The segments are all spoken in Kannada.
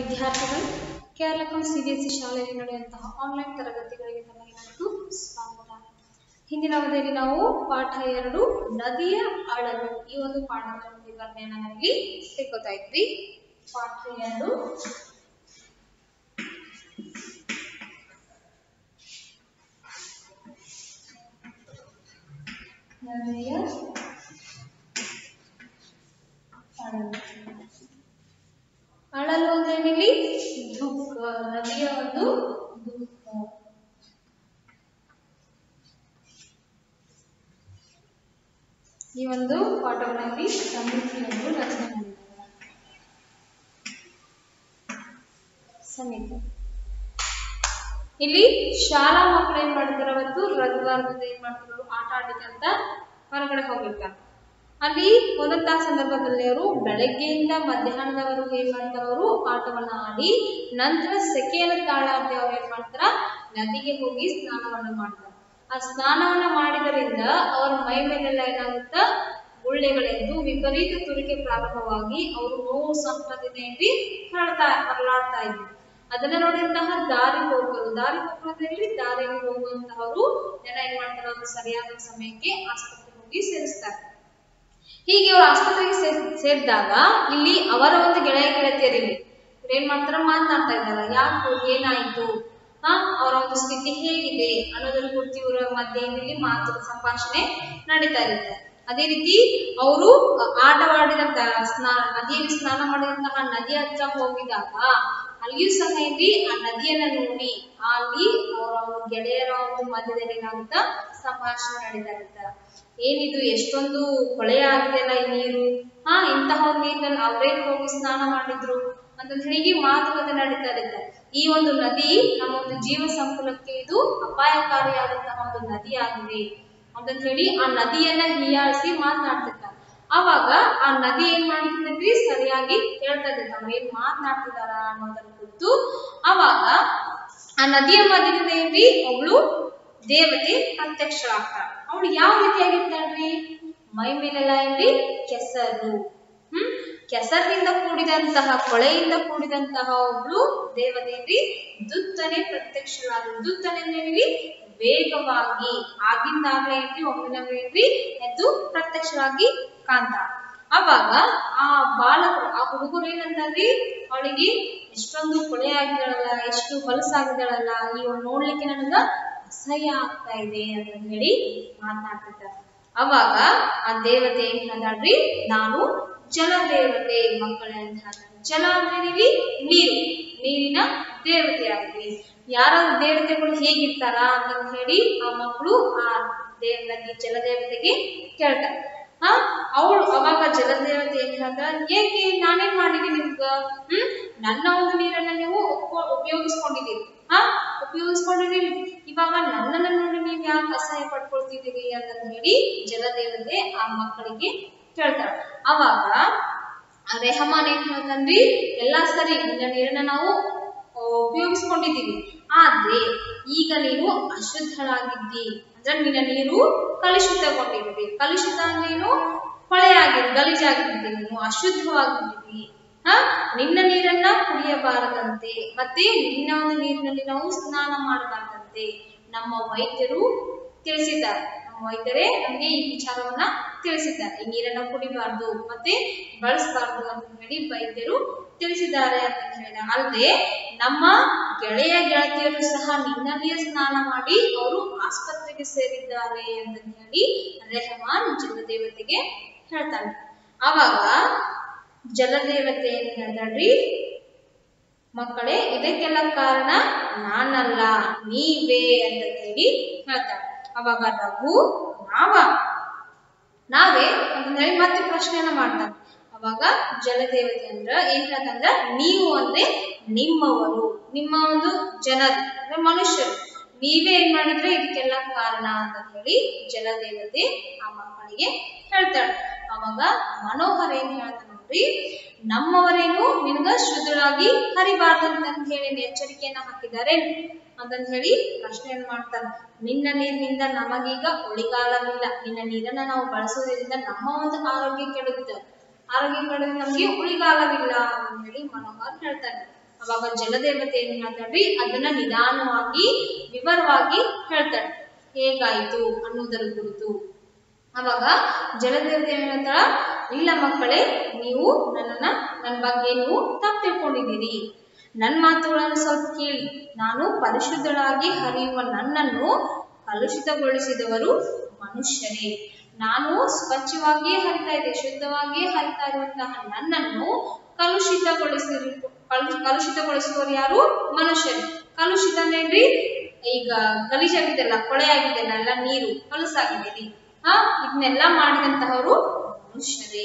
ವಿದ್ಯಾರ್ಥಿಗಳು ಕೇರಳಕಂ ಸಿ ಬಿ ಎಸ್ ಸಿ ಶಾಲೆಯಲ್ಲಿ ನಡೆಯುವಂತಹ ಆನ್ಲೈನ್ ತರಗತಿಗಳಿಗೆ ತಮಗೆ ಇವತ್ತು ಸ್ವಾಗತ ಹಿಂದಿನ ಅವಧಿಯಲ್ಲಿ ನಾವು ಪಾಠ ಎರಡು ನದಿಯ ಅಳಲು ಈ ಒಂದು ಪಾಠದ ವಿವರಣೆಯನ್ನು ನಾವಿಲ್ಲಿ ತಿಳ್ಕೊತಾ ಇದ್ವಿ ಪಾಠ ಎರಡು ನದಿಯ ಅಳಲು ಅಳಲು ಅಂದ್ರೆ ಏನಿಲ್ಲಿ ದುಃಖ ನದಿಯ ಒಂದು ದುಃಖ ಈ ಒಂದು ಪಾಠಗಳಲ್ಲಿ ಸಮಿತಿಯನ್ನು ರಚನೆ ಮಾಡಿದ್ದಾರೆ ಸಮಿತಿ ಇಲ್ಲಿ ಶಾಲಾ ಮಕ್ಕಳು ಏನ್ ಮಾಡ್ತಾರ ಅವತ್ತು ರವಿವಾರದಿಂದ ಏನ್ ಮಾಡ್ತಾರೆ ಆಟ ಆಡ್ಲಿಕ್ಕೆ ಅಂತ ಹೊರಗಡೆ ಹೋಗಿರ್ತಾರೆ ಅಲ್ಲಿ ಹೋದಂತಹ ಸಂದರ್ಭದಲ್ಲಿ ಅವರು ಬೆಳಗ್ಗೆಯಿಂದ ಮಧ್ಯಾಹ್ನದವರೆಗೂ ಏನ್ ಮಾಡ್ತಾರ ಅವರು ಆಟವನ್ನ ಆಡಿ ನಂತರ ಸೆಕೆಯನ್ನು ತಾಳಾರ್ದೆ ಅವ್ರು ಏನ್ ಮಾಡ್ತಾರ ನದಿಗೆ ಹೋಗಿ ಸ್ನಾನವನ್ನ ಮಾಡ್ತಾರೆ ಆ ಸ್ನಾನವನ್ನ ಮಾಡಿದರಿಂದ ಅವರ ಮೈ ಮೇಲೆಲ್ಲ ಏನಾಗುತ್ತ ಗುಳ್ಳೆಗಳೆದ್ದು ವಿಪರೀತ ತುರಿಕೆ ಪ್ರಾರಂಭವಾಗಿ ಅವರು ನೋವು ಸಂಕಟದಿಂದ ಏನ್ರಿ ಹರಡ್ತಾ ಹರಳಾಡ್ತಾ ಇದ್ರು ಅದನ್ನ ನೋಡಿದಂತಹ ದಾರಿ ಹೋಗರು ದಾರಿ ಹೋಗೋದ್ರಲ್ಲಿ ದಾರಿಗೆ ಹೋಗುವಂತಹವರು ಜನ ಏನ್ ಮಾಡ್ತಾರೆ ಅವರು ಸರಿಯಾದ ಸಮಯಕ್ಕೆ ಆಸ್ಪತ್ರೆಗೆ ಹೋಗಿ ಸೇರಿಸ್ತಾರೆ ಹೀಗೆ ಅವ್ರು ಆಸ್ಪತ್ರೆಗೆ ಸೇರ್ ಸೇರಿದಾಗ ಇಲ್ಲಿ ಅವರ ಒಂದು ಗೆಳೆಯ ಗೆಳತಿಯರಿಲ್ಲಿ ಇವ್ರು ಏನ್ ಮಾಡ್ತಾರ ಮಾತನಾಡ್ತಾ ಇದ್ದಾರೆ ಯಾಕು ಏನಾಯ್ತು ಹಾ ಅವರ ಒಂದು ಸ್ಥಿತಿ ಹೇಗಿದೆ ಅನ್ನೋದ್ರ ಕುರಿತು ಇವರ ಮಧ್ಯೆ ಇಲ್ಲಿ ಮಾತು ಸಂಭಾಷಣೆ ನಡೀತಾ ಇರುತ್ತೆ ಅದೇ ರೀತಿ ಅವರು ಆಟವಾಡಿದಂತಹ ಸ್ನಾನ ನದಿಯಲ್ಲಿ ಸ್ನಾನ ಮಾಡಿದಂತಹ ನದಿ ಹತ್ರ ಹೋಗಿದಾಗ ಅಲ್ಲಿಯೂ ಸಹ ಇಲ್ಲಿ ಆ ನದಿಯನ್ನ ನೋಡಿ ಅಲ್ಲಿ ಅವರ ಒಂದು ಗೆಳೆಯರ ಒಂದು ಮಧ್ಯದಲ್ಲಿ ಏನಾಗುತ್ತಾ ಸಂಭಾಷಣೆ ನಡೀತಾ ಇರುತ್ತೆ ಏನಿದು ಎಷ್ಟೊಂದು ಹೊಳೆಯಾಗಿದೆಯಲ್ಲ ಈ ನೀರು ಹಾ ಇಂತಹ ಒಂದು ನೀರಿನಲ್ಲಿ ಅವ್ರೇನ್ ಹೋಗಿ ಸ್ನಾನ ಮಾಡಿದ್ರು ಅಂತ ಹೇಳಿ ಮಾತುಕತೆ ನಡೀತಾ ಇರುತ್ತೆ ಈ ಒಂದು ನದಿ ನಮ್ಮ ಒಂದು ಜೀವ ಸಂಕುಲಕ್ಕೆ ಇದು ಅಪಾಯಕಾರಿಯಾದಂತಹ ಒಂದು ನದಿ ಆಗಿದೆ ಅಂತ ಹೇಳಿ ಆ ನದಿಯನ್ನ ಹೀಯಾಳಿಸಿ ಮಾತನಾಡ್ತಿರ್ತಾರೆ ಅವಾಗ ಆ ನದಿ ಏನ್ ಮಾಡ್ತಿದ್ರಿ ಸರಿಯಾಗಿ ಕೇಳ್ತಾ ಇದ್ದೆ ತಾವ್ ಏನ್ ಮಾತನಾಡ್ತಿದಾರ ಅನ್ನೋದರ ಕುರಿತು ಅವಾಗ ಆ ನದಿಯ ಮಧ್ಯದಿಂದ ಏನ್ರಿ ಒಬ್ಳು ದೇವತೆ ಪ್ರತ್ಯಕ್ಷರಾಗ್ತಾಳ ಅವಳು ಯಾವ ರೀತಿಯಾಗಿರ್ತಾಳ್ರಿ ಮೈ ಮೇಲೆಲ್ಲ ಏನ್ರಿ ಕೆಸರು ಹ್ಮ್ ಕೆಸರಿನಿಂದ ಕೂಡಿದಂತಹ ಕೊಳೆಯಿಂದ ಕೂಡಿದಂತಹ ಒಬ್ಳು ದೇವತೆಯಲ್ಲಿ ದುತ್ತನೆ ಪ್ರತ್ಯಕ್ಷರಾದ ದುತ್ತನೆ ಏನ್ರಿ ವೇಗವಾಗಿ ಆಗಿಂದಾಗ್ಲೇ ಏನ್ರಿ ಒಮ್ಮಿನೊಮ್ಮೆ ಏನ್ರಿ ಎದ್ದು ಪ್ರತ್ಯಕ್ಷರಾಗಿ ಕಾಣ್ತಾಳ ಅವಾಗ ಆ ಬಾಲಕರು ಆ ಹುಡುಗರು ಏನಂತಾರ್ರಿ ಅವಳಿಗೆ ಎಷ್ಟೊಂದು ಕೊಳೆ ಆಗಿದ್ದಾಳಲ್ಲ ಎಷ್ಟು ಹೊಲಸಾಗಿದ್ದಾಳಲ್ಲ ಇವ್ ನೋಡ್ಲಿಕ್ಕೆ ನನಗ ಅಸಹ್ಯ ಆಗ್ತಾ ಇದೆ ಅಂತ ಹೇಳಿ ಮಾತನಾಡ್ತಿದ್ದಾರೆ ಅವಾಗ ಆ ದೇವತೆ ಏನ್ ಹೇಳ್ತಾಳ್ರಿ ನಾನು ಜಲ ದೇವತೆ ಮಕ್ಕಳೇ ಅಂತ ಹೇಳ್ತಾರೆ ಜಲ ಅಂದ್ರೆ ಇಲ್ಲಿ ನೀರು ನೀರಿನ ದೇವತೆ ಆಗಿದೆ ಯಾರ ದೇವತೆಗಳು ಹೇಗಿರ್ತಾರ ಅಂತ ಹೇಳಿ ಆ ಮಕ್ಕಳು ಆ ದೇವ ನದಿ ಜಲದೇವತೆಗೆ ಕೇಳ್ತಾರೆ ಹಾ ಅವಳು ಅವಾಗ ಜಲದೇವತೆ ಏನ್ ಹೇಳ್ತಾರ ಏಕೆ ನಾನೇನ್ ಮಾಡಿದೀನಿ ನಿಮ್ಗ ಹ್ಮ್ ನನ್ನ ಒಂದು ನೀರನ್ನ ನೀವು ಉಪಯೋಗಿಸ್ಕೊಂಡಿದ್ದೀರಿ ಹಾ ಉಪಯೋಗಿಸ್ಕೊಂಡಿದ್ದೀರಿ ಇವಾಗ ನನ್ನನ್ನ ನೋಡಿ ನೀವು ಯಾಕೆ ಅಸಹ್ಯ ಪಡ್ಕೊಳ್ತಿದ್ದೀರಿ ಅಂತ ಹೇಳಿ ಜಲದೇವತೆ ಆ ಮಕ್ಕಳಿಗೆ ಕೇಳ್ತಾಳ ಅವಾಗ ಆ ರೆಹಮಾನ್ ಏನ್ ಹೇಳ್ತಾನ್ರಿ ಎಲ್ಲಾ ಸರಿ ನಿನ್ನ ನೀರನ್ನ ನಾವು ಉಪಯೋಗಿಸ್ಕೊಂಡಿದ್ದೀವಿ ಆದ್ರೆ ಈಗ ನೀನು ಅಶುದ್ಧಳಾಗಿದ್ದಿ ಅಂದ್ರೆ ನಿನ್ನ ನೀರು ಕಲುಷಿತಗೊಂಡಿದ್ವಿ ಕಲುಷಿತ ಅಂದ್ರೆ ಏನು ಹೊಳೆಯಾಗಿದ್ದು ಗಲೀಜಾಗಿದ್ದಿ ನೀನು ಅಶುದ್ಧವಾಗಿದ್ದಿ ಹ ನಿನ್ನ ನೀರನ್ನ ಕುಡಿಯಬಾರದಂತೆ ಮತ್ತೆ ನಿನ್ನ ಒಂದು ನೀರಿನಲ್ಲಿ ನಾವು ಸ್ನಾನ ಮಾಡಬಾರದಂತೆ ನಮ್ಮ ವೈದ್ಯರು ತಿಳಿಸಿದ್ದಾರೆ ನಮ್ಮ ವೈದ್ಯರೇ ನಮಗೆ ಈ ವಿಚಾರವನ್ನ ತಿಳಿಸಿದ್ದಾರೆ ಈ ನೀರನ್ನ ಕುಡಿಬಾರ್ದು ಮತ್ತೆ ಬಳಸಬಾರ್ದು ಅಂತ ಹೇಳಿ ವೈದ್ಯರು ತಿಳಿಸಿದ್ದಾರೆ ಅಂತ ಹೇಳಿದ ಅಲ್ಲದೆ ನಮ್ಮ ಗೆಳೆಯ ಗೆಳತಿಯರು ಸಹ ನಿನ್ನಲ್ಲಿಯೇ ಸ್ನಾನ ಮಾಡಿ ಅವರು ಆಸ್ಪತ್ರೆಗೆ ಸೇರಿದ್ದಾರೆ ಅಂತ ಹೇಳಿ ರೆಹಮಾನ್ ಜಲದೇವತೆಗೆ ಹೇಳ್ತಾನೆ ಅವಾಗ ಜಲದೇವತೆ ಏನ್ ಹೇಳ್ತಾಳ್ರಿ ಮಕ್ಕಳೇ ಇದಕ್ಕೆಲ್ಲ ಕಾರಣ ನಾನಲ್ಲ ನೀವೇ ಅಂತ ಹೇಳಿ ಹೇಳ್ತಾಳೆ ಅವಾಗ ರಘು ನಾವ ನಾವೇ ಅಂತ ಹೇಳಿ ಮತ್ತೆ ಪ್ರಶ್ನೆಯನ್ನ ಮಾಡ್ತಾನೆ ಅವಾಗ ಜಲದೇವತೆ ಅಂದ್ರ ಏನ್ ಹೇಳ್ತಂದ್ರ ನೀವು ಅಂದ್ರೆ ನಿಮ್ಮವರು ನಿಮ್ಮ ಒಂದು ಜನರು ಅಂದ್ರೆ ಮನುಷ್ಯರು ನೀವೇ ಏನ್ ಮಾಡಿದ್ರೆ ಇದಕ್ಕೆಲ್ಲ ಕಾರಣ ಅಂತ ಹೇಳಿ ಜಲದೇವತೆ ಆ ಮಕ್ಕಳಿಗೆ ಹೇಳ್ತಾಳೆ ಅವಾಗ ಮನೋಹರ್ ಏನ್ ಹೇಳ್ತಾನೆ ನೋಡ್ರಿ ನಮ್ಮವರೇನು ನಿನಗ ಶುದ್ಧರಾಗಿ ಹರಿಬಾರ್ದಂತ ಹೇಳಿ ಎಚ್ಚರಿಕೆಯನ್ನ ಹಾಕಿದ್ದಾರೆ ಅಂತಂತ ಹೇಳಿ ಪ್ರಶ್ನೆಯನ್ನ ಮಾಡ್ತಾರೆ ನಿನ್ನ ನೀರಿನಿಂದ ನಮಗೀಗ ಉಳಿಗಾಲವಿಲ್ಲ ನಿನ್ನ ನೀರನ್ನ ನಾವು ಬಳಸೋದ್ರಿಂದ ನಮ್ಮ ಒಂದು ಆರೋಗ್ಯ ಕೆಡುತ್ತೆ ಆರೋಗ್ಯ ಕೆಡೋದು ನಮ್ಗೆ ಉಳಿಗಾಲವಿಲ್ಲ ಅಂತ ಹೇಳಿ ಮನೋಹರ್ ಹೇಳ್ತಾನೆ ಅವಾಗ ಜಲದೇವತೆ ಏನ್ ಹೇಳ್ತಾಳ್ರಿ ಅದನ್ನ ನಿಧಾನವಾಗಿ ವಿವರವಾಗಿ ಹೇಳ್ತಾಳೆ ಹೇಗಾಯ್ತು ಅನ್ನೋದರ ಕುರಿತು ಅವಾಗ ಜಲದೇವತೆ ಏನ್ ಹೇಳ್ತಾಳ ಇಲ್ಲ ಮಕ್ಕಳೇ ನೀವು ನನ್ನನ್ನ ನನ್ನ ಬಗ್ಗೆ ನೀವು ತಪ್ಪು ತಿಳ್ಕೊಂಡಿದ್ದೀರಿ ನನ್ನ ಮಾತುಗಳನ್ನು ಸ್ವಲ್ಪ ಕೇಳಿ ನಾನು ಪರಿಶುದ್ಧಳಾಗಿ ಹರಿಯುವ ನನ್ನನ್ನು ಕಲುಷಿತಗೊಳಿಸಿದವರು ಮನುಷ್ಯರೇ ನಾನು ಸ್ವಚ್ಛವಾಗಿಯೇ ಹರಿತಾ ಇದ್ದೆ ಶುದ್ಧವಾಗಿಯೇ ಹರಿತಾ ಇರುವಂತಹ ನನ್ನನ್ನು ಕಲುಷಿತಗೊಳಿಸಿ ಕಲು- ಕಲುಷಿತಗೊಳಿಸುವವರು ಯಾರು ಮನುಷ್ಯರು ಕಲುಷಿತ ಅಂದ್ರೇನ್ರಿ ಈಗ ಗಲೀಜಾಗಿದೆಲ್ಲ ಕೊಳೆ ಆಗಿದೆಲ್ಲ ಎಲ್ಲ ನೀರು ಕಲಸಾಗಿದ್ದೀರಿ ಹಾ ಇದನ್ನೆಲ್ಲ ಮಾಡಿದಂತಹವರು ಮನುಷ್ಯರೇ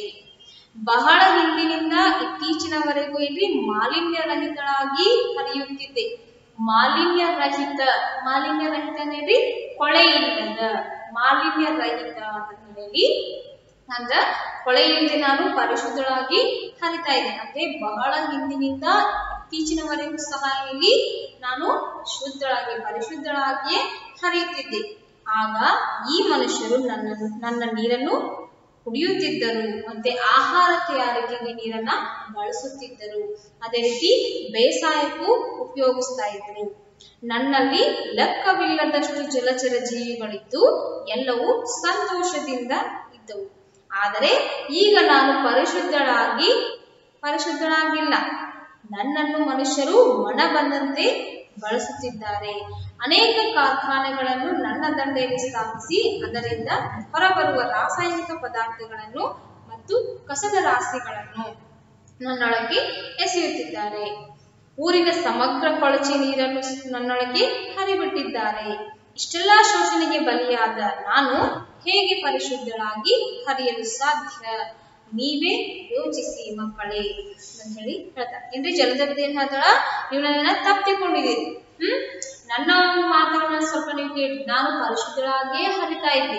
ಬಹಳ ಹಿಂದಿನಿಂದ ಇತ್ತೀಚಿನವರೆಗೂ ಇಲ್ಲಿ ಮಾಲಿನ್ಯ ರಹಿತಳಾಗಿ ಹರಿಯುತ್ತಿದ್ದೆ ಮಾಲಿನ್ಯ ರಹಿತ ಮಾಲಿನ್ಯ ರಹಿತ ಅಂದ್ರೆ ಕೊಳೆ ಇಲ್ಲದ ಮಾಲಿನ್ಯ ರಹಿತ ಅಂತ ಹೇಳಿ ಅಂದ್ರ ಕೊಳೆ ಇಲ್ಲದೆ ನಾನು ಪರಿಶುದ್ಧಳಾಗಿ ಹರಿತಾ ಇದ್ದೆ ಅಂದ್ರೆ ಬಹಳ ಹಿಂದಿನಿಂದ ಇತ್ತೀಚಿನವರೆಗೂ ಸಹ ಇಲ್ಲಿ ನಾನು ಶುದ್ಧಳಾಗಿ ಪರಿಶುದ್ಧಳಾಗಿಯೇ ಹರಿಯುತ್ತಿದ್ದೆ ಆಗ ಈ ಮನುಷ್ಯರು ನನ್ನ ನನ್ನ ನೀರನ್ನು ಕುಡಿಯುತ್ತಿದ್ದರು ಮತ್ತೆ ಆಹಾರ ತಯಾರಿಕೆಗೆ ನೀರನ್ನ ಬಳಸುತ್ತಿದ್ದರು ಅದೇ ರೀತಿ ಬೇಸಾಯಕ್ಕೂ ಉಪಯೋಗಿಸ್ತಾ ಇದ್ರು ನನ್ನಲ್ಲಿ ಲೆಕ್ಕವಿಲ್ಲದಷ್ಟು ಜಲಚರ ಜೀವಿಗಳಿದ್ದು ಎಲ್ಲವೂ ಸಂತೋಷದಿಂದ ಇದ್ದವು ಆದರೆ ಈಗ ನಾನು ಪರಿಶುದ್ಧಳಾಗಿ ಪರಿಶುದ್ಧಳಾಗಿಲ್ಲ ನನ್ನನ್ನು ಮನುಷ್ಯರು ಮನ ಬಂದಂತೆ ಬಳಸುತ್ತಿದ್ದಾರೆ ಅನೇಕ ಕಾರ್ಖಾನೆಗಳನ್ನು ನನ್ನ ದಂಡೆಯಲ್ಲಿ ಸ್ಥಾಪಿಸಿ ಅದರಿಂದ ಹೊರಬರುವ ರಾಸಾಯನಿಕ ಪದಾರ್ಥಗಳನ್ನು ಮತ್ತು ಕಸದ ರಾಶಿಗಳನ್ನು ನನ್ನೊಳಗೆ ಎಸೆಯುತ್ತಿದ್ದಾರೆ ಊರಿನ ಸಮಗ್ರ ಕೊಳಚೆ ನೀರನ್ನು ನನ್ನೊಳಗೆ ಹರಿಬಿಟ್ಟಿದ್ದಾರೆ ಇಷ್ಟೆಲ್ಲಾ ಶೋಷಣೆಗೆ ಬಲಿಯಾದ ನಾನು ಹೇಗೆ ಪರಿಶುದ್ಧಳಾಗಿ ಹರಿಯಲು ಸಾಧ್ಯ ನೀವೇ ಯೋಚಿಸಿ ಮಕ್ಕಳೇ ಅಂತ ಹೇಳಿ ಹೇಳ್ತಾರೆ ಏನ್ರಿ ಜಲದೇವತೆ ಏನ್ ಹೇಳ್ತಾಳ ನೀವು ನನ್ನನ್ನ ತಪ್ಪಿಕೊಂಡಿದ್ದೀರಿ ಹ್ಮ್ ನನ್ನ ಒಂದು ಮಾತುಗಳನ್ನ ಸ್ವಲ್ಪ ನೀವು ಕೇಳಿ ನಾನು ಪರಿಶುದ್ಧಳಾಗಿಯೇ ಹರಿತಾ ಇದ್ದೆ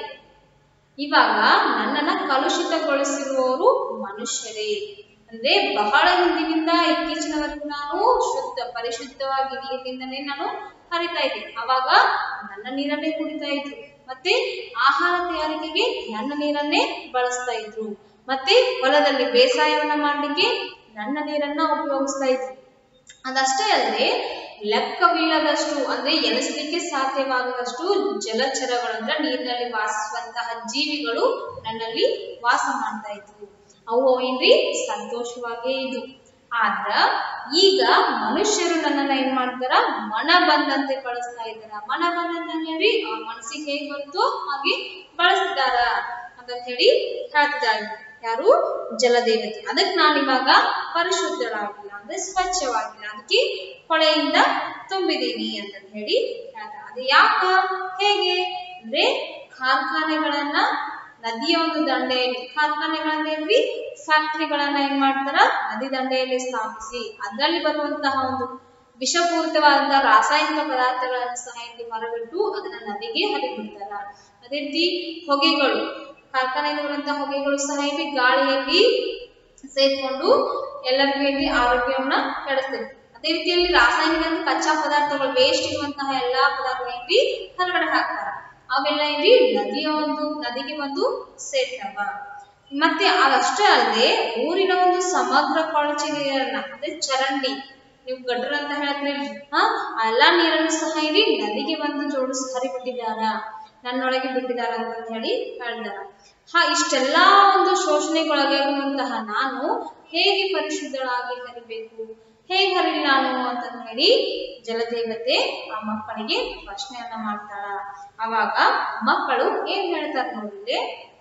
ಇವಾಗ ನನ್ನನ್ನ ಕಲುಷಿತಗೊಳಿಸಿರುವವರು ಮನುಷ್ಯರೇ ಅಂದ್ರೆ ಬಹಳ ಹಿಂದಿನಿಂದ ಇತ್ತೀಚಿನವರೆಗೂ ನಾನು ಶುದ್ಧ ಪರಿಶುದ್ಧವಾಗಿ ನೀರಿನಿಂದನೇ ನಾನು ಹರಿತಾ ಇದ್ದೆ ಅವಾಗ ನನ್ನ ನೀರನ್ನೇ ಕುಡಿತಾ ಇದ್ರು ಮತ್ತೆ ಆಹಾರ ತಯಾರಿಕೆಗೆ ನನ್ನ ನೀರನ್ನೇ ಬಳಸ್ತಾ ಇದ್ರು ಮತ್ತೆ ಹೊಲದಲ್ಲಿ ಬೇಸಾಯವನ್ನ ಮಾಡ್ಲಿಕ್ಕೆ ನನ್ನ ನೀರನ್ನ ಉಪಯೋಗಿಸ್ತಾ ಇದ್ರು ಅದಷ್ಟೇ ಅಲ್ಲದೆ ಲೆಕ್ಕವಿಲ್ಲದಷ್ಟು ಅಂದ್ರೆ ಎನಿಸಲಿಕ್ಕೆ ಸಾಧ್ಯವಾಗದಷ್ಟು ಜಲಚರಗಳು ಅಂದ್ರೆ ನೀರಿನಲ್ಲಿ ವಾಸಿಸುವಂತಹ ಜೀವಿಗಳು ನನ್ನಲ್ಲಿ ವಾಸ ಮಾಡ್ತಾ ಇದ್ವು ಅವು ಏನ್ರಿ ಸಂತೋಷವಾಗೇ ಇದ್ವು ಆದ್ರ ಈಗ ಮನುಷ್ಯರು ನನ್ನನ್ನ ಏನ್ ಮಾಡ್ತಾರ ಮನ ಬಂದಂತೆ ಬಳಸ್ತಾ ಇದ್ದಾರ ಮನ ಬಂದಂತೆ ಆ ಮನಸ್ಸಿಗೆ ಹೇಗ್ ಬರುತ್ತೋ ಹಾಗೆ ಬಳಸ್ತಾರ ಅಂತ ಹೇಳಿ ಹೇಳ್ತಿದ್ದಾರೆ ಯಾರು ಜಲದೇವತೆ ಅದಕ್ಕೆ ನಾನು ಇವಾಗ ಪರಿಶುದ್ಧಳಾಗಿಲ್ಲ ಅಂದ್ರೆ ಸ್ವಚ್ಛವಾಗಿಲ್ಲ ಅದಕ್ಕೆ ಕೊಳೆಯಿಂದ ತುಂಬಿದೀನಿ ಅಂತ ಹೇಳಿ ಹೇಳ್ತಾರೆ ಅದು ಯಾಕ ಹೇಗೆ ಅಂದ್ರೆ ಕಾರ್ಖಾನೆಗಳನ್ನ ನದಿಯ ಒಂದು ದಂಡೆಯಲ್ಲಿ ಕಾರ್ಖಾನೆಗಳನ್ನೇನ್ರಿ ಫ್ಯಾಕ್ಟ್ರಿಗಳನ್ನ ಏನ್ ಮಾಡ್ತಾರ ನದಿ ದಂಡೆಯಲ್ಲಿ ಸ್ಥಾಪಿಸಿ ಅದರಲ್ಲಿ ಬರುವಂತಹ ಒಂದು ವಿಷಪೂರಿತವಾದಂತಹ ರಾಸಾಯನಿಕ ಪದಾರ್ಥಗಳನ್ನು ಸಹ ಇಲ್ಲಿ ಹೊರಬಿಟ್ಟು ಅದನ್ನ ನದಿಗೆ ಹರಿಬಿಡ್ತಾರ ಅದೇ ರೀತಿ ಹೊಗೆಗಳು ಕಾರ್ಖಾನೆಯಿಂದ ಬರುವಂತಹ ಹೊಗೆಗಳು ಸಹ ಇಲ್ಲಿ ಗಾಳಿಯಲ್ಲಿ ಸೇರ್ಕೊಂಡು ಎಲ್ಲರಿಗೂ ಇಲ್ಲಿ ಆರೋಗ್ಯವನ್ನ ಕೆಡಿಸ್ತದೆ ಅದೇ ರೀತಿಯಲ್ಲಿ ರಾಸಾಯನಿಕ ಅಂದ್ರೆ ಕಚ್ಚಾ ಪದಾರ್ಥಗಳು ವೇಸ್ಟ್ ಇರುವಂತಹ ಎಲ್ಲಾ ಪದಾರ್ಥಗಳಲ್ಲಿ ಹೊರಗಡೆ ಹಾಕ್ತಾರ ಅವೆಲ್ಲ ಇಲ್ಲಿ ನದಿಯ ಒಂದು ನದಿಗೆ ಬಂದು ಸೇರ್ತಾವ ಮತ್ತೆ ಅದಷ್ಟೇ ಅಲ್ಲದೆ ಊರಿನ ಒಂದು ಸಮಗ್ರ ಕೊಳಚೆ ನೀರನ್ನ ಅಂದ್ರೆ ಚರಂಡಿ ನೀವು ಗಟ್ರ ಅಂತ ಹೇಳ್ತೀರಿ ಹಾ ಆ ಎಲ್ಲಾ ನೀರನ್ನು ಸಹ ಇಲ್ಲಿ ನದಿಗೆ ಬಂದು ಜೋಡಿಸಿ ಹರಿಬಿಟ್ಟಿದ್ದಾರ ನನ್ನೊಳಗೆ ಬಿಟ್ಟಿದಾರ ಅಂತ ಹೇಳಿ ಹೇಳ್ತಾರ ಹಾ ಇಷ್ಟೆಲ್ಲಾ ಒಂದು ಶೋಷಣೆಗೊಳಗಾಗಿರುವಂತಹ ನಾನು ಹೇಗೆ ಪರಿಶುದ್ಧಳಾಗಿ ಹರಿಬೇಕು ಹೇಗೆ ಹರಿಲ್ಲ ನಾನು ಅಂತ ಹೇಳಿ ಜಲದೇವತೆ ಆ ಮಕ್ಕಳಿಗೆ ಪ್ರಶ್ನೆಯನ್ನ ಮಾಡ್ತಾಳ ಅವಾಗ ಮಕ್ಕಳು ಏನ್ ಹೇಳ್ತಾರೆ ನೋಡಿದ್ರೆ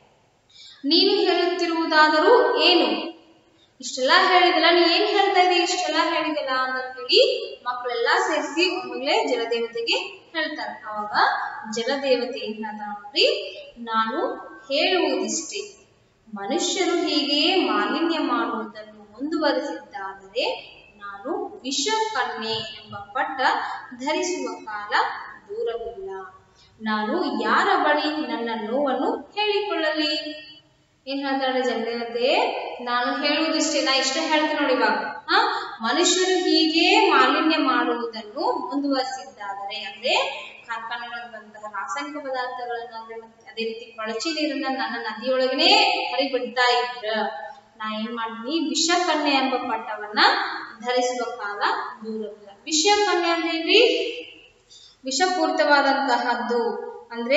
ನೀನು ಹೇಳುತ್ತಿರುವುದಾದರೂ ಏನು ಇಷ್ಟೆಲ್ಲ ಹೇಳಿದಲ್ಲ ನೀ ಏನ್ ಹೇಳ್ತಾ ಇದ್ದೀ ಇಷ್ಟೆಲ್ಲ ಹೇಳಿದಲ್ಲ ಅಂತ ಹೇಳಿ ಮಕ್ಕಳೆಲ್ಲ ಸೇರಿಸಿ ಒಮ್ಮೆಲೆ ಜಲದೇವತೆಗೆ ಹೇಳ್ತಾರೆ ಅವಾಗ ಜಲದೇವತೆ ಏನ್ ಹೇಳ್ತಾರ ನೋಡ್ರಿ ನಾನು ಹೇಳುವುದಿಷ್ಟೇ ಮನುಷ್ಯರು ಹೀಗೆಯೇ ಮಾಲಿನ್ಯ ಮಾಡುವುದನ್ನು ಮುಂದುವರಿಸಿದ್ದಾದರೆ ನಾನು ವಿಷ ಕನ್ಯೆ ಎಂಬ ಪಟ್ಟ ಧರಿಸುವ ಕಾಲ ದೂರವಿಲ್ಲ ನಾನು ಯಾರ ಬಳಿ ನನ್ನ ನೋವನ್ನು ಹೇಳಿಕೊಳ್ಳಲಿ ಏನ್ ಹೇಳ್ತಾಳೆ ಜಗದೇವತೆ ನಾನು ಹೇಳುವುದಿಷ್ಟೇ ನಾ ಇಷ್ಟ ಹೇಳ್ತೀನಿ ನೋಡಿ ಇವಾಗ ಹಾ ಮನುಷ್ಯರು ಹೀಗೆ ಮಾಲಿನ್ಯ ಮಾಡುವುದನ್ನು ಮುಂದುವರಿಸಿದ್ದಾದರೆ ಅಂದ್ರೆ ಕಾರ್ಖಾನೆಗಳಲ್ಲಿ ಬಂದಂತಹ ರಾಸಾಯನಿಕ ಪದಾರ್ಥಗಳನ್ನ ಅಂದ್ರೆ ಮತ್ತೆ ಅದೇ ರೀತಿ ಕೊಳಚೆ ನೀರನ್ನ ನನ್ನ ನದಿಯೊಳಗನೆ ಹರಿಬಿಡ್ತಾ ಇದ್ರ ನಾ ಏನ್ ಮಾಡ್ತೀನಿ ವಿಷಕನ್ಯೆ ಎಂಬ ಪಟ್ಟವನ್ನ ಧರಿಸುವ ಕಾಲ ದೂರವಿಲ್ಲ ವಿಷಯ ಕನ್ಯೆ ಅಂದ್ರೇನ್ರಿ ವಿಷಪೂರಿತವಾದಂತಹದ್ದು ಅಂದ್ರೆ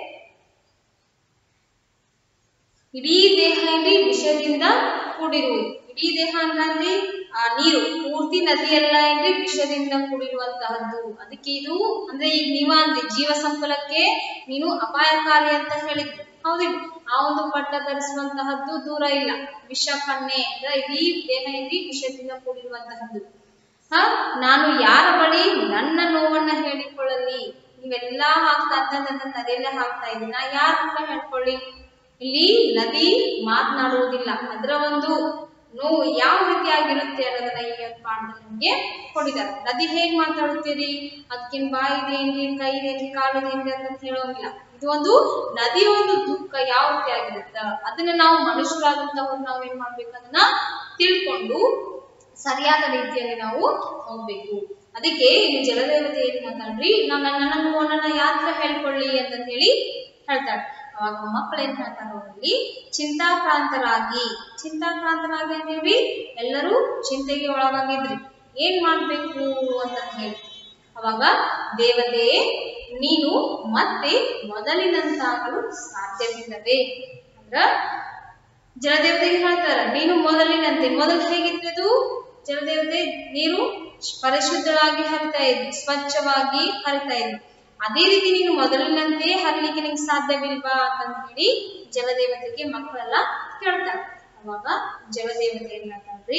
ಇಡೀ ದೇಹ ಏನ್ರಿ ವಿಷದಿಂದ ಕೂಡಿರುವುದು ಇಡೀ ದೇಹ ಅಂದ್ರೆ ಆ ನೀರು ಪೂರ್ತಿ ನದಿಯೆಲ್ಲ ಏನ್ರಿ ವಿಷದಿಂದ ಕೂಡಿರುವಂತಹದ್ದು ಅದಕ್ಕೆ ಇದು ಅಂದ್ರೆ ಈಗ ನೀವ ಅಂದ್ರಿ ಜೀವ ಸಂಕುಲಕ್ಕೆ ನೀನು ಅಪಾಯಕಾರಿ ಅಂತ ಹೇಳಿದ್ರಿ ಹೌದಿಲ್ಲ ಆ ಒಂದು ಪಟ್ಟ ಧರಿಸುವಂತಹದ್ದು ದೂರ ಇಲ್ಲ ವಿಷ ಕಣ್ಣೆ ಅಂದ್ರೆ ಇಡೀ ದೇಹ ಏನ್ರಿ ವಿಷದಿಂದ ಕೂಡಿರುವಂತಹದ್ದು ಹ ನಾನು ಯಾರ ಬಳಿ ನನ್ನ ನೋವನ್ನ ಹೇಳಿಕೊಳ್ಳಲಿ ನೀವೆಲ್ಲಾ ಹಾಕ್ತಾ ಅಂತಂದ್ರೆ ನದಿಯಲ್ಲೇ ಹಾಕ್ತಾ ಇದ್ದೀನಿ ನಾ ಯಾರ ಹತ್ರ ಹೇಳ್ಕೊಳ್ಳಿ ಇಲ್ಲಿ ನದಿ ಮಾತನಾಡುವುದಿಲ್ಲ ಅದರ ಒಂದು ನೋವು ಯಾವ ರೀತಿಯಾಗಿರುತ್ತೆ ಅನ್ನೋದನ್ನ ಈ ಒಂದು ಪಾಠದಲ್ಲಿ ನಮ್ಗೆ ಕೊಟ್ಟಿದ್ದಾರೆ ನದಿ ಹೇಗ್ ಮಾತಾಡುತ್ತೀರಿ ಅದಕ್ಕಿನ್ ಬಾಯಿ ಇದೇನ್ರಿ ಕೈ ಇದೇನ್ರಿ ಕಾಲು ಇದೇನ್ರಿ ಅಂತ ಹೇಳೋಂಗಿಲ್ಲ ಇದು ಒಂದು ನದಿಯ ಒಂದು ದುಃಖ ಯಾವ ರೀತಿಯಾಗಿರುತ್ತೆ ಅದನ್ನ ನಾವು ಮನುಷ್ಯರಾದಂತವ್ರು ನಾವ್ ಏನ್ ಮಾಡ್ಬೇಕು ಅದನ್ನ ತಿಳ್ಕೊಂಡು ಸರಿಯಾದ ರೀತಿಯಲ್ಲಿ ನಾವು ಹೋಗ್ಬೇಕು ಅದಕ್ಕೆ ಇಲ್ಲಿ ಜಲದೇವತೆ ಏನ್ ಮಾತಾಡ್ರಿ ನಾನು ನನ್ನ ನೋವನ್ನ ಯಾತ್ರ ಹೇಳ್ಕೊಳ್ಳಿ ಅಂತ ಹೇಳಿ ಹೇಳ್ತಾಳೆ ಅವಾಗ ಮಕ್ಕಳು ಏನ್ ಹೇಳ್ತಾರೆ ಅವರಲ್ಲಿ ಚಿಂತಾಕ್ರಾಂತರಾಗಿ ಚಿಂತಾಕ್ರಾಂತರಾಗಿ ಅಂತೇಳಿ ಎಲ್ಲರೂ ಚಿಂತೆಗೆ ಒಳಗಾಗಿದ್ರಿ ಏನ್ ಮಾಡ್ಬೇಕು ಅಂತ ಹೇಳಿ ಅವಾಗ ದೇವತೆಯೇ ನೀನು ಮತ್ತೆ ಮೊದಲಿನಂತಾಗಲು ಸಾಧ್ಯವಿಲ್ಲವೇ ಅಂದ್ರ ಜಲದೇವತೆಗೆ ಹೇಳ್ತಾರ ನೀನು ಮೊದಲಿನಂತೆ ಮೊದಲು ಹೇಗಿತ್ತು ಅದು ಜಲದೇವತೆ ನೀರು ಪರಿಶುದ್ಧವಾಗಿ ಹರಿತಾ ಇದ್ವಿ ಸ್ವಚ್ಛವಾಗಿ ಹರಿತಾ ಇದ್ವಿ ಅದೇ ರೀತಿ ನೀನು ಮೊದಲಿನಂತೆ ಹರಿಲಿಕ್ಕೆ ನಿಂಗೆ ಸಾಧ್ಯವಿಲ್ವಾ ಅಂತ ಹೇಳಿ ಜಲದೇವತೆಗೆ ಮಕ್ಕಳೆಲ್ಲ ಕೇಳ್ತಾರೆ ಅವಾಗ ಜಲದೇವತೆ ಏನ್ ಹೇಳ್ತಾಳ್ರಿ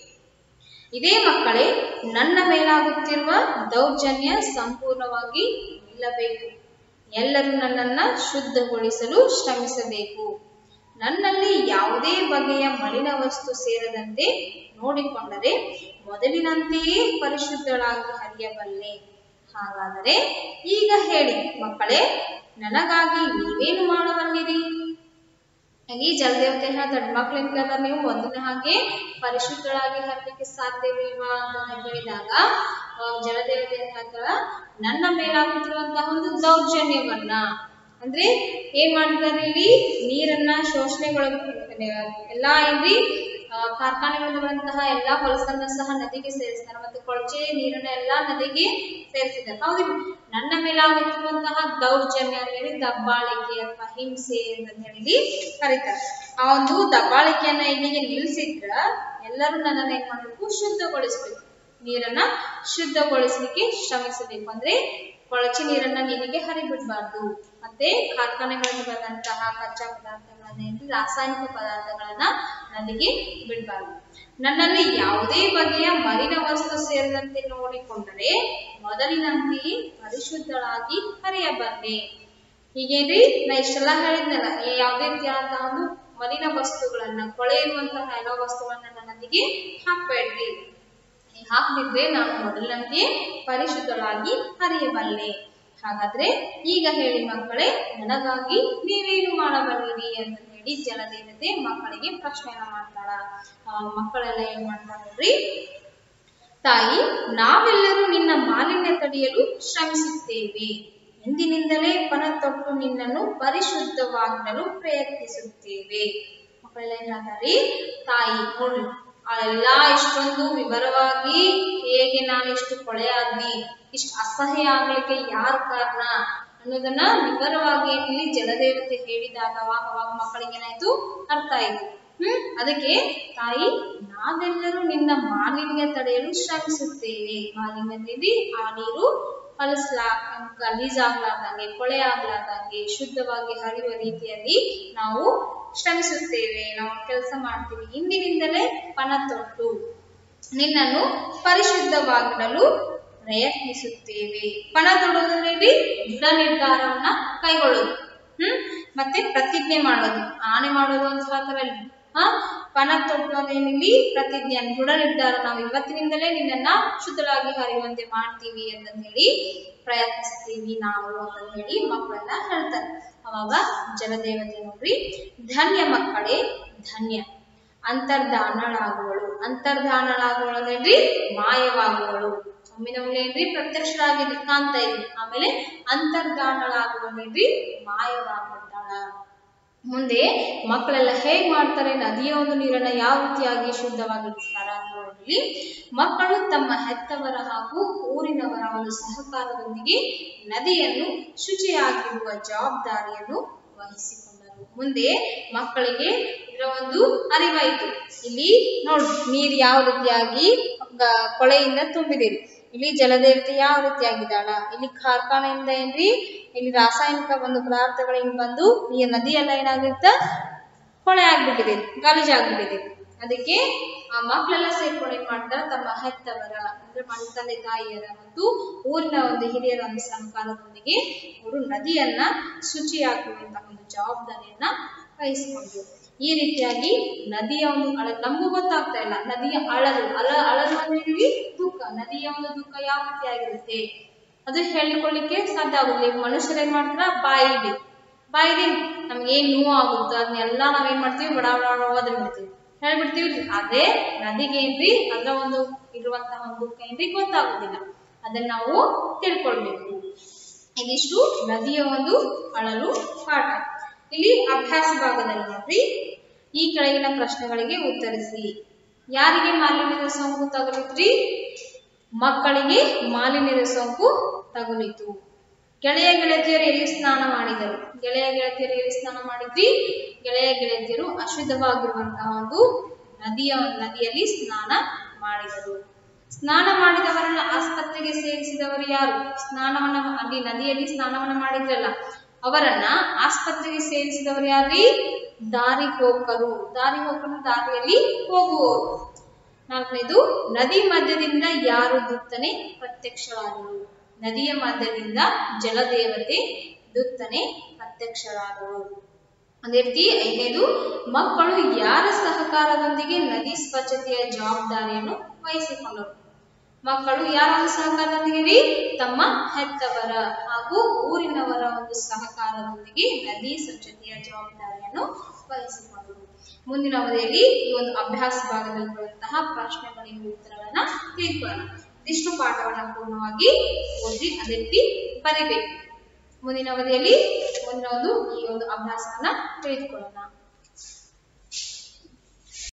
ಇದೇ ಮಕ್ಕಳೇ ನನ್ನ ಮೇಲಾಗುತ್ತಿರುವ ದೌರ್ಜನ್ಯ ಸಂಪೂರ್ಣವಾಗಿ ನಿಲ್ಲಬೇಕು ಎಲ್ಲರೂ ನನ್ನನ್ನ ಶುದ್ಧಗೊಳಿಸಲು ಶ್ರಮಿಸಬೇಕು ನನ್ನಲ್ಲಿ ಯಾವುದೇ ಬಗೆಯ ಮಲಿನ ವಸ್ತು ಸೇರದಂತೆ ನೋಡಿಕೊಂಡರೆ ಮೊದಲಿನಂತೆಯೇ ಪರಿಶುದ್ಧಳಾಗಿ ಹರಿಯಬಲ್ಲೆ ಹಾಗಾದರೆ ಈಗ ಹೇಳಿ ಮಕ್ಕಳೇ ನನಗಾಗಿ ನೀವೇನು ಮಾಡಬಲ್ಲಿರಿ ಈ ಜಲದೇವತೆ ಹೇಳ್ತಾಳೆ ಮಕ್ಳು ಕೇಳ್ತಾರೆ ನೀವು ಮೊದಲಿನ ಹಾಗೆ ಪರಿಶುದ್ಧಳಾಗಿ ಹರಲಿಕ್ಕೆ ಸಾಧ್ಯವಿಲ್ವಾ ಅಂತ ಹೇಳಿದಾಗ ಅವಾಗ ಜಲದೇವತೆ ಏನ್ ಹೇಳ್ತಾಳ ನನ್ನ ಮೇಲಾಗುತ್ತಿರುವಂತಹ ಒಂದು ದೌರ್ಜನ್ಯವನ್ನ ಅಂದ್ರೆ ಏನ್ ಮಾಡ್ತಾರೆ ಇಲ್ಲಿ ನೀರನ್ನ ಶೋಷಣೆಗೊಳಗ ಎಲ್ಲಾ ಏನ್ರಿ ಆ, ಕಾರ್ಖಾನೆಗಳಿಂದ ಬರುವಂತಹ ಎಲ್ಲಾ ಹೊಲಸನ್ನ ಸಹ ನದಿಗೆ ಸೇರಿಸ್ತಾರೆ ಮತ್ತು ಕೊಳಚೆ ನೀರನ್ನ ಎಲ್ಲಾ ನದಿಗೆ ಸೇರಿಸಿದ್ದಾರೆ ಹೌದಿಲ್ಲ ನನ್ನ ಮೇಲಾಗುತ್ತಿರುವಂತಹ ದೌರ್ಜನ್ಯ ಅಂತ ಹೇಳಿ ದಬ್ಬಾಳಿಕೆ ಅಥವಾ ಹಿಂಸೆ ಅಂತ ಹೇಳಿ ಕರೀತಾರೆ ಆ ಒಂದು ದಬ್ಬಾಳಿಕೆಯನ್ನ ಇಲ್ಲಿಗೆ ನಿಲ್ಸಿದ್ರ ಎಲ್ಲರೂ ನನ್ನನ್ನ ಏನ್ ಮಾಡ್ಬೇಕು ಶುದ್ಧಗೊಳಿಸ್ಬೇಕು ನೀರನ್ನ ಶುದ್ಧಗೊಳಿಸ್ಲಿಕ್ಕೆ ಶ್ರಮಿಸಬೇಕು ಅಂದ್ರೆ ಕೊಳಚೆ ನೀರನ್ನ ನೀರಿಗೆ ಹರಿಬಿಡ್ಬಾರ್ದು ಮತ್ತೆ ಕಾರ್ಖಾನೆಗಳಿಂದ ಬಂದಂತಹ ಕಚ್ಚಾ ಪದಾರ್ಥಗಳನ್ನ ಏನ್ರಿ ರಾಸಾಯನಿಕ ಪದಾರ್ಥಗಳನ್ನ ನದಿಗೆ ಬಿಡ್ಬಾರ್ದು ನನ್ನಲ್ಲಿ ಯಾವುದೇ ಬಗೆಯ ಮಲಿನ ವಸ್ತು ಸೇರಿದಂತೆ ನೋಡಿಕೊಂಡರೆ ಮೊದಲಿನಂತೆಯೇ ಪರಿಶುದ್ಧಳಾಗಿ ಹರಿಯಬಲ್ಲೆ ಹೀಗೇನ್ರಿ ನಾ ಇಷ್ಟೆಲ್ಲ ಹೇಳಿದ್ನಲ್ಲ ಈ ಯಾವುದೇ ರೀತಿಯಾದಂತಹ ಒಂದು ಮಲಿನ ವಸ್ತುಗಳನ್ನ ಕೊಳೆ ಇರುವಂತಹ ಎಲ್ಲ ವಸ್ತುಗಳನ್ನ ನನ್ನ ನದಿಗೆ ಹಾಕ್ಬೇಡ್ರಿ ನೀವ್ ಹಾಕ್ದಿದ್ರೆ ನಾನು ಮೊದಲಿನಂತೆಯೇ ಪರಿಶುದ್ಧಳಾಗಿ ಹರಿಯಬಲ್ಲೆ ಹಾಗಾದ್ರೆ ಈಗ ಹೇಳಿ ಮಕ್ಕಳೇ ನನಗಾಗಿ ನೀವೇನು ಮಾಡಬಲ್ಲಿರಿ ಅಂತ ಹೇಳಿ ಜಲದೇವತೆ ಮಕ್ಕಳಿಗೆ ಪ್ರಶ್ನೆಯನ್ನ ಮಾಡ್ತಾಳ ಆ ಮಕ್ಕಳೆಲ್ಲ ಏನ್ ಮಾಡ್ತಾರ ನೋಡ್ರಿ ತಾಯಿ ನಾವೆಲ್ಲರೂ ನಿನ್ನ ಮಾಲಿನ್ಯ ತಡೆಯಲು ಶ್ರಮಿಸುತ್ತೇವೆ ಎಂದಿನಿಂದಲೇ ಪಣ ತೊಟ್ಟು ನಿನ್ನನ್ನು ಪರಿಶುದ್ಧವಾಗಿಡಲು ಪ್ರಯತ್ನಿಸುತ್ತೇವೆ ಮಕ್ಕಳೆಲ್ಲ ಏನ್ ಹೇಳ್ತಾರಿ ತಾಯಿ ನೋಡ್ರಿ ಆ ಎಲ್ಲಾ ಇಷ್ಟೊಂದು ವಿವರವಾಗಿ ಹೇಗೆ ನಾನು ಇಷ್ಟು ಕೊಳೆಯಾದ್ನಿ ಇಷ್ಟು ಅಸಹ್ಯ ಆಗ್ಲಿಕ್ಕೆ ಯಾರು ಕಾರಣ ಅನ್ನೋದನ್ನ ವಿವರವಾಗಿ ಇಲ್ಲಿ ಜಲದೇವತೆ ಹೇಳಿದಾಗ ಅವಾಗ ಅವಾಗ ಮಕ್ಕಳಿಗೆ ಏನಾಯ್ತು ಅರ್ಥ ಆಯ್ತು ಹ್ಮ್ ಅದಕ್ಕೆ ತಾಯಿ ನಾವೆಲ್ಲರೂ ನಿನ್ನ ಮಾಲಿನ್ಯ ತಡೆಯಲು ಶ್ರಮಿಸುತ್ತೇವೆ ಮಾಲಿನ್ಯದಲ್ಲಿ ಆ ನೀರು ಕಲಿಸ್ಲಾ ಗಲೀಜಾಗ್ಲಾರ್ದಂಗೆ ಕೊಳೆ ಆಗ್ಲಾರ್ದಂಗೆ ಶುದ್ಧವಾಗಿ ಹರಿಯುವ ರೀತಿಯಲ್ಲಿ ನಾವು ಶ್ರಮಿಸುತ್ತೇವೆ ನಾವು ಕೆಲಸ ಮಾಡ್ತೀವಿ ಇಂದಿನಿಂದಲೇ ಪಣ ತೊಟ್ಟು ನಿನ್ನನ್ನು ಪರಿಶುದ್ಧವಾಗಿಡಲು ಪ್ರಯತ್ನಿಸುತ್ತೇವೆ ಪಣ ತೊಡೋದ್ರಲ್ಲಿ ದೃಢ ನಿರ್ಧಾರವನ್ನ ಕೈಗೊಳ್ಳೋದು ಹ್ಮ್ ಮತ್ತೆ ಪ್ರತಿಜ್ಞೆ ಮಾಡೋದು ಆಣೆ ಮಾಡೋದು ಅಂತ ಹೇಳ್ತಾರಲ್ಲ ಹಾ ಪಣ ತೊಟ್ಟೋದೇನಿಲ್ಲಿ ಪ್ರತಿಜ್ಞೆ ದೃಢ ನಿರ್ಧಾರ ನಾವು ಇವತ್ತಿನಿಂದಲೇ ನಿನ್ನನ್ನ ಶುದ್ಧರಾಗಿ ಹರಿಯುವಂತೆ ಮಾಡ್ತೀವಿ ಅಂತ ಹೇಳಿ ಪ್ರಯತ್ನಿಸ್ತೀವಿ ನಾವು ಅಂತ ಹೇಳಿ ಮಕ್ಕಳೆಲ್ಲ ಹೇಳ್ತಾರೆ ಅವಾಗ ಜಲದೇವತೆ ನೋಡ್ರಿ ಧನ್ಯ ಮಕ್ಕಳೇ ಧನ್ಯ ಅಂತರ್ಧಾನಳಾಗುವಳು ಅಂತರ್ಧಾನಳಾಗುವಳು ಅಂದ್ರೆ ಮಾಯವಾಗುವಳು ಒಮ್ಮಿನೊಮ್ಮೆ ಏನ್ರಿ ಪ್ರತ್ಯಕ್ಷರಾಗಿ ಕಾಣ್ತಾ ಇದ್ವಿ ಆಮೇಲೆ ಅಂತರ್ಧಾನಳಾಗುವಳು ಏನ್ರಿ ಮಾಯವಾಗ್ಬಿಡ್ತಾಳ ಮುಂದೆ ಮಕ್ಕಳೆಲ್ಲ ಹೇಗ್ ಮಾಡ್ತಾರೆ ನದಿಯ ಒಂದು ನೀರನ್ನ ಯಾವ ರೀತಿಯಾಗಿ ಶುದ್ಧವಾಗಿರ್ತಾರೆ ಅನ್ನೋದ್ರಲ್ಲಿ ಮಕ್ಕಳು ತಮ್ಮ ಹೆತ್ತವರ ಹಾಗೂ ಊರಿನವರ ಒಂದು ಸಹಕಾರದೊಂದಿಗೆ ನದಿಯನ್ನು ಶುಚಿಯಾಗಿರುವ ಜವಾಬ್ದಾರಿಯನ್ನು ವಹಿಸಿಕೊಂಡರು ಮುಂದೆ ಮಕ್ಕಳಿಗೆ ಇದರ ಒಂದು ಅರಿವಾಯಿತು ಇಲ್ಲಿ ನೋಡ್ರಿ ನೀರು ಯಾವ ರೀತಿಯಾಗಿ ಗ- ಕೊಳೆಯಿಂದ ತುಂಬಿದೆ ಇಲ್ಲಿ ಜಲದೇವತೆ ಯಾವ ರೀತಿಯಾಗಿದ್ದಾಳ ಇಲ್ಲಿ ಕಾರ್ಖಾನೆಯಿಂದ ಏನ್ರಿ ಇಲ್ಲಿ ರಾಸಾಯನಿಕ ಒಂದು ಪದಾರ್ಥಗಳಿಂದ ಬಂದು ಈ ನದಿ ಎಲ್ಲ ಏನಾಗಿರುತ್ತ ಕೊಳೆ ಆಗ್ಬಿಟ್ಟಿದೆ ಗಲೀಜಾಗ್ಬಿಟ್ಟಿದೆ ಅದಕ್ಕೆ ಆ ಮಕ್ಕಳೆಲ್ಲ ಸೇರ್ಕೊಂಡು ಏನ್ ಮಾಡ್ತಾರೆ ತಮ್ಮ ಹೆತ್ತವರ ಅಂದ್ರೆ ಮನೆ ತಂದೆ ತಾಯಿಯರ ಮತ್ತು ಊರಿನ ಒಂದು ಹಿರಿಯರ ಒಂದು ಸಹಕಾರದೊಂದಿಗೆ ಅವರು ನದಿಯನ್ನ ಶುಚಿಯಾಗುವಂತಹ ಒಂದು ಜವಾಬ್ದಾರಿಯನ್ನ ವಹಿಸಿಕೊಂಡ್ರು ಈ ರೀತಿಯಾಗಿ ನದಿಯ ಒಂದು ಅಳ ನಮಗೂ ಗೊತ್ತಾಗ್ತಾ ಇಲ್ಲ ನದಿಯ ಅಳಲು ಅಳ ಅಳಲು ಅಂದಿದ್ವಿ ದುಃಖ ನದಿಯ ಒಂದು ದುಃಖ ಯಾವ ರೀತಿಯಾಗಿರುತ್ತೆ ಅದು ಹೇಳ್ಕೊಳ್ಳಿಕ್ಕೆ ಸಾಧ್ಯ ಆಗುದಿಲ್ಲ ಈಗ ಮನುಷ್ಯರು ಏನ್ ಮಾಡ್ತಾರ ಬಾಯಿದೆ ಬಾಯಿದೆ ನಮ್ಗೆ ಏನ್ ನೋವು ಆಗುತ್ತೋ ಅದನ್ನೆಲ್ಲ ನಾವ್ ಏನ್ ಮಾಡ್ತೀವಿ ಬಡ ಬಡ ಬಡ ಒದ್ರಿ ಬಿಡ್ತೀವಿ ಹೇಳ್ಬಿಡ್ತೀವಿ ಅದೇ ನದಿಗೆ ಏನ್ರಿ ಅದ್ರ ಒಂದು ಇರುವಂತಹ ಒಂದು ದುಃಖ ಏನ್ರಿ ಗೊತ್ತಾಗುದಿಲ್ಲ ಅದನ್ನ ನಾವು ತಿಳ್ಕೊಳ್ಬೇಕು ಇದಿಷ್ಟು ನದಿಯ ಒಂದು ಅಳಲು ಪಾಠ ಇಲ್ಲಿ ಅಭ್ಯಾಸ ಭಾಗದಲ್ಲಿ ನೋಡ್ರಿ ಈ ಕೆಳಗಿನ ಪ್ರಶ್ನೆಗಳಿಗೆ ಉತ್ತರಿಸಿ ಯಾರಿಗೆ ಮಾಲಿನ್ಯದ ಸೋಂಕು ತಗುಲಿತ್ರಿ ಮಕ್ಕಳಿಗೆ ಮಾಲಿನ್ಯದ ಸೋಂಕು ತಗುಲಿತು ಗೆಳೆಯ ಗೆಳತಿಯರು ಎಲ್ಲಿ ಸ್ನಾನ ಮಾಡಿದರು ಗೆಳೆಯ ಗೆಳತಿಯರು ಎಲ್ಲಿ ಸ್ನಾನ ಮಾಡಿದ್ರಿ ಗೆಳೆಯ ಗೆಳತಿಯರು ಅಶುದ್ಧವಾಗಿರುವಂತಹ ಒಂದು ನದಿಯ ನದಿಯಲ್ಲಿ ಸ್ನಾನ ಮಾಡಿದರು ಸ್ನಾನ ಮಾಡಿದವರನ್ನ ಆಸ್ಪತ್ರೆಗೆ ಸೇರಿಸಿದವರು ಯಾರು ಸ್ನಾನವನ್ನ ಅಲ್ಲಿ ನದಿಯಲ್ಲಿ ಸ್ನಾನವನ್ನ ಮಾಡಿದ್ರಲ್ಲ ಅವರನ್ನ ಆಸ್ಪತ್ರೆಗೆ ಸೇರಿಸಿದವರು ಯಾರ್ರಿ ದಾರಿ ಹೋಕರು ದಾರಿ ಹೋಕರು ದಾರಿಯಲ್ಲಿ ಹೋಗುವವರು ನಾಲ್ಕನೇದು ನದಿ ಮಧ್ಯದಿಂದ ಯಾರು ದುತ್ತನೆ ಪ್ರತ್ಯಕ್ಷರಾದರು ನದಿಯ ಮಧ್ಯದಿಂದ ಜಲದೇವತೆ ದುತ್ತನೆ ಪ್ರತ್ಯಕ್ಷರಾದರು ಅದೇ ರೀತಿ ಐದನೇದು ಮಕ್ಕಳು ಯಾರ ಸಹಕಾರದೊಂದಿಗೆ ನದಿ ಸ್ವಚ್ಛತೆಯ ಜವಾಬ್ದಾರಿಯನ್ನು ವಹಿಸಿಕೊಂಡರು ಮಕ್ಕಳು ಯಾರ ಒಂದು ಸಹಕಾರದೊಂದಿಗೆ ರೀ ತಮ್ಮ ಹೆತ್ತವರ ಹಾಗೂ ಊರಿನವರ ಒಂದು ಸಹಕಾರದೊಂದಿಗೆ ನದಿ ಸ್ವಚ್ಛತೆಯ ಜವಾಬ್ದಾರಿಯನ್ನು ವಹಿಸಿಕೊಂಡರು ಮುಂದಿನ ಅವಧಿಯಲ್ಲಿ ಈ ಒಂದು ಅಭ್ಯಾಸ ಭಾಗದಲ್ಲಿ ಬರುವಂತಹ ಪ್ರಶ್ನೆಗಳಿಗೆ ಉತ್ತರಗಳನ್ನ ತಿಳ್ಕೊಳ್ಳೋಣ ಇದಿಷ್ಟು ಪಾಠವನ್ನ ಪೂರ್ಣವಾಗಿ ಓದಿ ಅದೇ ರೀತಿ ಬರಿಬೇಕು ಮುಂದಿನ ಅವಧಿಯಲ್ಲಿ ಮುಂದಿನ ಒಂದು ಈ ಒಂದು ಅಭ್ಯಾಸವನ್ನ ತಿಳಿದುಕೊಳ್ಳೋಣ